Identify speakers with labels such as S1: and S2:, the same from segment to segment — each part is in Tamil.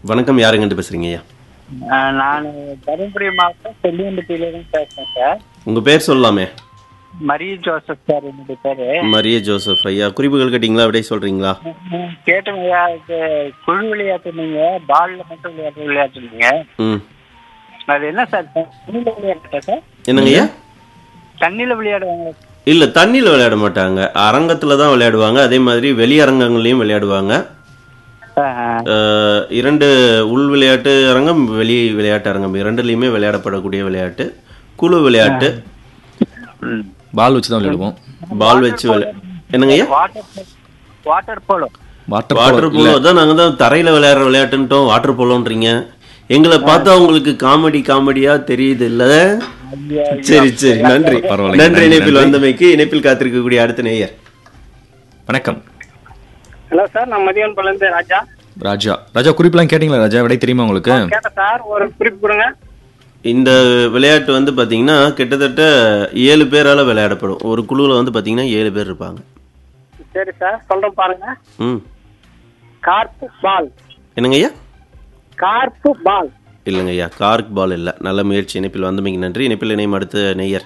S1: வணக்கம் யாருங்கன்ட்டு பேசுறீங்க ஐயா
S2: நான் தருமபுரி மாவட்டம் செல்லியம்பட்டியிலிருந்து பேசுறேன் சார்
S1: உங்க பேர் சொல்லலாமே
S2: மரிய ஜோசப் சார் என்னுடைய பேரு
S1: மரிய ஜோசப் ஐயா குறிப்புகள் கேட்டீங்களா விடை சொல்றீங்களா
S2: ம், கேட்டேங்கய்யா இது குழு விளையாட்டு நீங்க பால்ல மட்டும் விளையாட்டு விளையாட்டுனீங்க
S1: ம்
S2: அது என்ன சார் தண்ணியில விளையாட்டா சார்
S1: என்னங்க ஐயா
S2: தண்ணியில விளையாடுவாங்க
S1: இல்ல தண்ணியில விளையாட மாட்டாங்க அரங்கத்துல தான் விளையாடுவாங்க அதே மாதிரி வெளியரங்கங்களையும் விளையாடுவாங்க
S2: ஆ, ஆ.
S1: அஹ், இரண்டு உள் விளையாட்டு அரங்கம் வெளி விளையாட்டு அரங்கம் இரண்டுலையுமே விளையாடப்படக்கூடிய விளையாட்டு குழு விளையாட்டு
S2: ம்.
S3: பால் வச்சு தான் விளையாடுவோம்
S1: பால் வச்சு விளையா என்னங்க ஐயா
S2: water water polo
S3: water
S1: water polo தான் நாங்க தான் தரையில விளையாடுற விளையாட்டுன்ட்டோம் வாட்டர் போலோன்றீங்க எங்களை பார்த்தா உங்களுக்கு காமெடி காமெடியா தெரியுது இல்ல சரி சரி நன்றி
S3: பரவாயில்லை.
S1: நன்றி
S3: நன்றி,
S1: இணைப்பில்
S3: நன்றி.
S1: வந்தமைக்கு இணைப்பில் காத்திருக்கக்கூடிய அடுத்த நேயர்
S3: வணக்கம்
S2: ஹலோ சார் நான் மதியம் பலந்து ராஜா
S3: ராஜா ராஜா குறிப்பெல்லாம் கேட்டீங்களா ராஜா விடை தெரியுமா உங்களுக்கு
S2: கேட்டேன் சார் ஒரு குறிப்பு கொடுங்க
S1: இந்த விளையாட்டு வந்து பாத்தீங்கன்னா கிட்டத்தட்ட ஏழு பேரால விளையாடப்படும் ஒரு குழுவில் வந்து பாத்தீங்கன்னா ஏழு பேர் இருப்பாங்க
S2: சரி சார் சொல்றேன் பாருங்க
S1: ம்
S2: கார்ப்பு பால்
S1: என்னங்க ஐயா
S2: கார்ப்பு பால்
S1: இல்லைங்க ஐயா கார்க் பால் இல்லை நல்ல முயற்சி இணைப்பில் வந்தமைக்கு நன்றி இணைப்பில் இணையம் அடுத்த நேயர்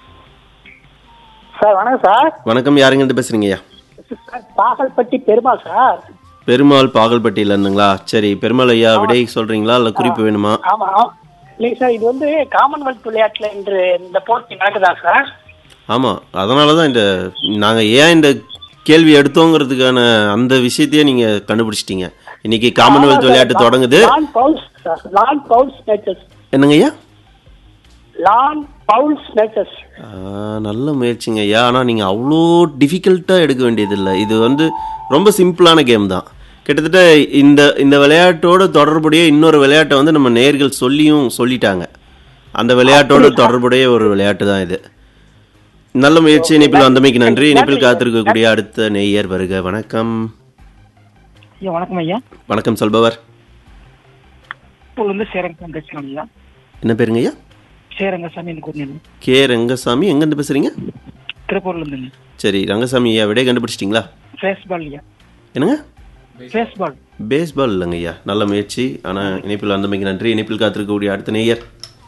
S2: சார் வணக்கம் சார்
S1: வணக்கம் யாருங்கிட்ட பேசுறீங்க ஐயா
S2: சார் பாகல்பட்டி பெருமாள் சார்
S1: பெருமாள் பாகல்பட்டியில இருந்துங்களா சரி பெருமாள் ஐயா விடை சொல்றீங்களா இல்ல குறிப்பு வேணுமா
S2: ஆமா இல்லைங்க சார் இது வந்து காமன்வெல்த் விளையாட்டுல இன்று இந்த போட்டி நடக்குதா சார்
S1: ஆமா அதனால தான் இந்த நாங்க ஏன் இந்த கேள்வி எடுத்தோங்கிறதுக்கான அந்த விஷயத்தையே நீங்க கண்டுபிடிச்சிட்டீங்க இன்னைக்கு காமன்வெல்த் விளையாட்டு தொடங்குது
S2: lawn bowls sir lawn bowls matches
S1: என்னங்க ஐயா
S2: லான் பவுல்ஸ் மேட்சஸ்
S1: ஆ, நல்ல முயற்சிங்க ஐயா ஆனால் நீங்கள் அவ்வளோ டிஃபிகல்ட்டாக எடுக்க வேண்டியதில்லை இது வந்து ரொம்ப சிம்பிளான கேம் தான் கிட்டத்தட்ட இந்த இந்த விளையாட்டோட தொடர்புடைய இன்னொரு விளையாட்டை வந்து நம்ம நேர்கள் சொல்லியும் சொல்லிட்டாங்க அந்த விளையாட்டோட தொடர்புடைய ஒரு விளையாட்டு தான் இது நல்ல முயற்சி இணைப்பில் வந்தமைக்கு நன்றி இணைப்பில் காத்திருக்கக்கூடிய அடுத்த நேயர் வருக வணக்கம்
S2: ஐயா வணக்கம் ஐயா
S1: வணக்கம் சொல்பவர்
S2: இப்போ வந்து சேரங்க பேசுகிறோம் ஐயா
S1: என்ன பேருங்க ஐயா
S2: சேரங்கசாமி எனக்கு ஒன்று
S1: கே ரங்கசாமி எங்கேருந்து பேசுறீங்க
S2: திருப்பூர்ல இருந்துங்க
S1: சரி ரங்கசாமி ஐயா விடை கண்டுபிடிச்சிட்டிங்களா
S2: ஃபேஸ் பால் ஐயா
S1: என்னங்க
S2: ஃபேஸ் பால்
S1: பேஸ்பால் இல்லைங்க ஐயா நல்ல முயற்சி ஆனால் இணைப்பில் வந்தமைக்கு நன்றி இணைப்பில் காத்திருக்கக்கூடிய அடுத்த நேயர்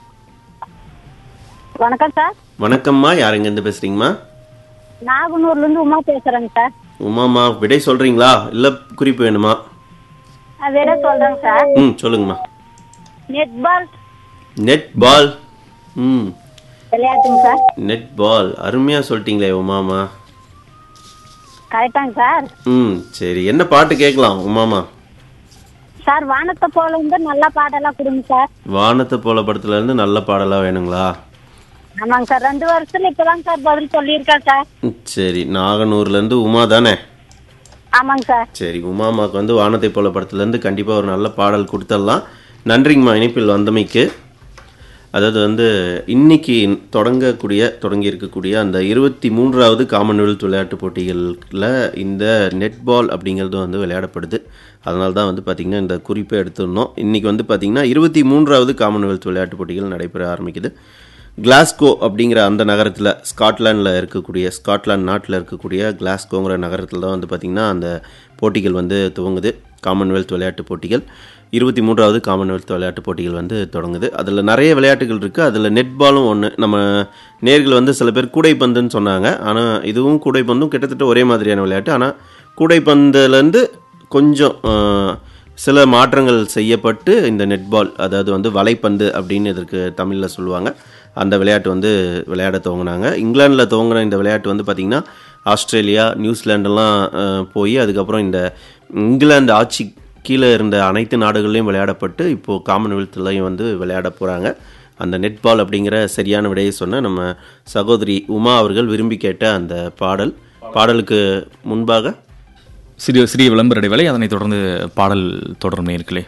S4: வணக்கம் சார்
S1: வணக்கம்மா யார் எங்கேருந்து பேசுறீங்கம்மா
S4: நாகனூர்ல இருந்து உமா பேசுறேங்க சார்
S1: உமாம்மா விடை சொல்றீங்களா இல்லை குறிப்பு வேணுமா
S4: வேற சொல்றேங்க சார்
S1: ம் சொல்லுங்கம்மா
S4: நெட் பால்
S1: நெட் பால் ம்
S4: விளையாட்டுங்க சார்
S1: நெட் பால் அருமையாக சொல்லிட்டீங்களே உமாமா
S4: கரெக்டாங்க சார்
S1: ம் சரி என்ன பாட்டு கேட்கலாம் உமாமா
S4: சார் வானத்தை போல வந்து நல்ல பாடெல்லாம் கொடுங்க சார்
S1: வானத்தை போல படத்துல இருந்து நல்ல பாடலாக வேணுங்களா
S4: ஆமாங்க சார் ரெண்டு வருஷத்துல இப்பதாங்க சார் பதில் சொல்லியிருக்கேன் சார்
S1: ம், சரி நாகனூர்லேருந்து உமா தானே
S4: ஆமாங்க சார்
S1: சரி உமாமாக்கு வந்து வானத்தை போல படத்துலேருந்து கண்டிப்பாக ஒரு நல்ல பாடல் கொடுத்துடலாம் நன்றிங்கம்மா இணைப்பில் வந்தமைக்கு அதாவது வந்து இன்னைக்கு தொடங்கக்கூடிய தொடங்கி இருக்கக்கூடிய அந்த இருபத்தி மூன்றாவது காமன்வெல்த் விளையாட்டுப் போட்டிகளில் இந்த நெட்பால் அப்படிங்கிறது வந்து விளையாடப்படுது அதனால தான் வந்து பார்த்திங்கன்னா இந்த குறிப்பை எடுத்துருந்தோம் இன்றைக்கி வந்து பார்த்திங்கன்னா இருபத்தி மூன்றாவது காமன்வெல்த் விளையாட்டுப் போட்டிகள் நடைபெற ஆரம்பிக்குது கிளாஸ்கோ அப்படிங்கிற அந்த நகரத்தில் ஸ்காட்லாண்டில் இருக்கக்கூடிய ஸ்காட்லாந்து நாட்டில் இருக்கக்கூடிய கிளாஸ்கோங்கிற நகரத்தில் தான் வந்து பார்த்திங்கன்னா அந்த போட்டிகள் வந்து துவங்குது காமன்வெல்த் விளையாட்டுப் போட்டிகள் இருபத்தி மூன்றாவது காமன்வெல்த் விளையாட்டுப் போட்டிகள் வந்து தொடங்குது அதில் நிறைய விளையாட்டுகள் இருக்குது அதில் நெட்பாலும் ஒன்று நம்ம நேர்கள் வந்து சில பேர் கூடைப்பந்துன்னு சொன்னாங்க ஆனால் இதுவும் கூடைப்பந்தும் கிட்டத்தட்ட ஒரே மாதிரியான விளையாட்டு ஆனால் கூடைப்பந்துலேருந்து கொஞ்சம் ஆஹ், சில மாற்றங்கள் செய்யப்பட்டு இந்த நெட்பால் அதாவது வந்து வலைப்பந்து அப்படின்னு இதற்கு தமிழில் சொல்லுவாங்க அந்த விளையாட்டு வந்து விளையாட துவங்கினாங்க இங்கிலாந்தில் துவங்கின இந்த விளையாட்டு வந்து பார்த்திங்கன்னா ஆஸ்திரேலியா நியூசிலாண்டெல்லாம் ஆஹ், போய் அதுக்கப்புறம் இந்த இங்கிலாந்து ஆட்சி கீழே இருந்த அனைத்து நாடுகள்லையும் விளையாடப்பட்டு இப்போது காமன்வெல்த்லையும் வந்து விளையாட போகிறாங்க அந்த நெட்பால் அப்படிங்கிற சரியான விடையை சொன்ன நம்ம சகோதரி உமா அவர்கள் விரும்பி கேட்ட அந்த பாடல் பாடலுக்கு முன்பாக
S3: சிறிய சிறிய விளம்பர இடைவேளை அதனைத் தொடர்ந்து பாடல் தொடரும் நேர்களே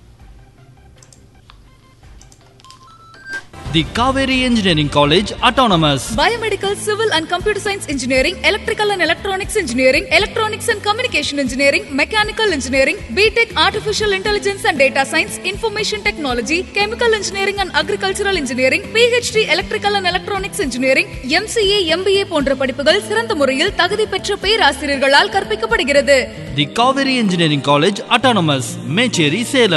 S5: The Kaveri Engineering College Autonomous.
S6: Biomedical, Civil and Computer Science Engineering, Electrical and Electronics Engineering, Electronics and Communication Engineering, Mechanical Engineering, BTech Artificial Intelligence and Data Science, Information Technology, Chemical Engineering and Agricultural Engineering, PhD Electrical and Electronics Engineering, MCA, MBA போன்ற படிப்புகள் சிறந்த முறையில் தகுதி பெற்ற பேராசிரியர்களால் கற்பிக்கப்படுகிறது
S5: The Kaveri Engineering College Autonomous. Mecheri Salem.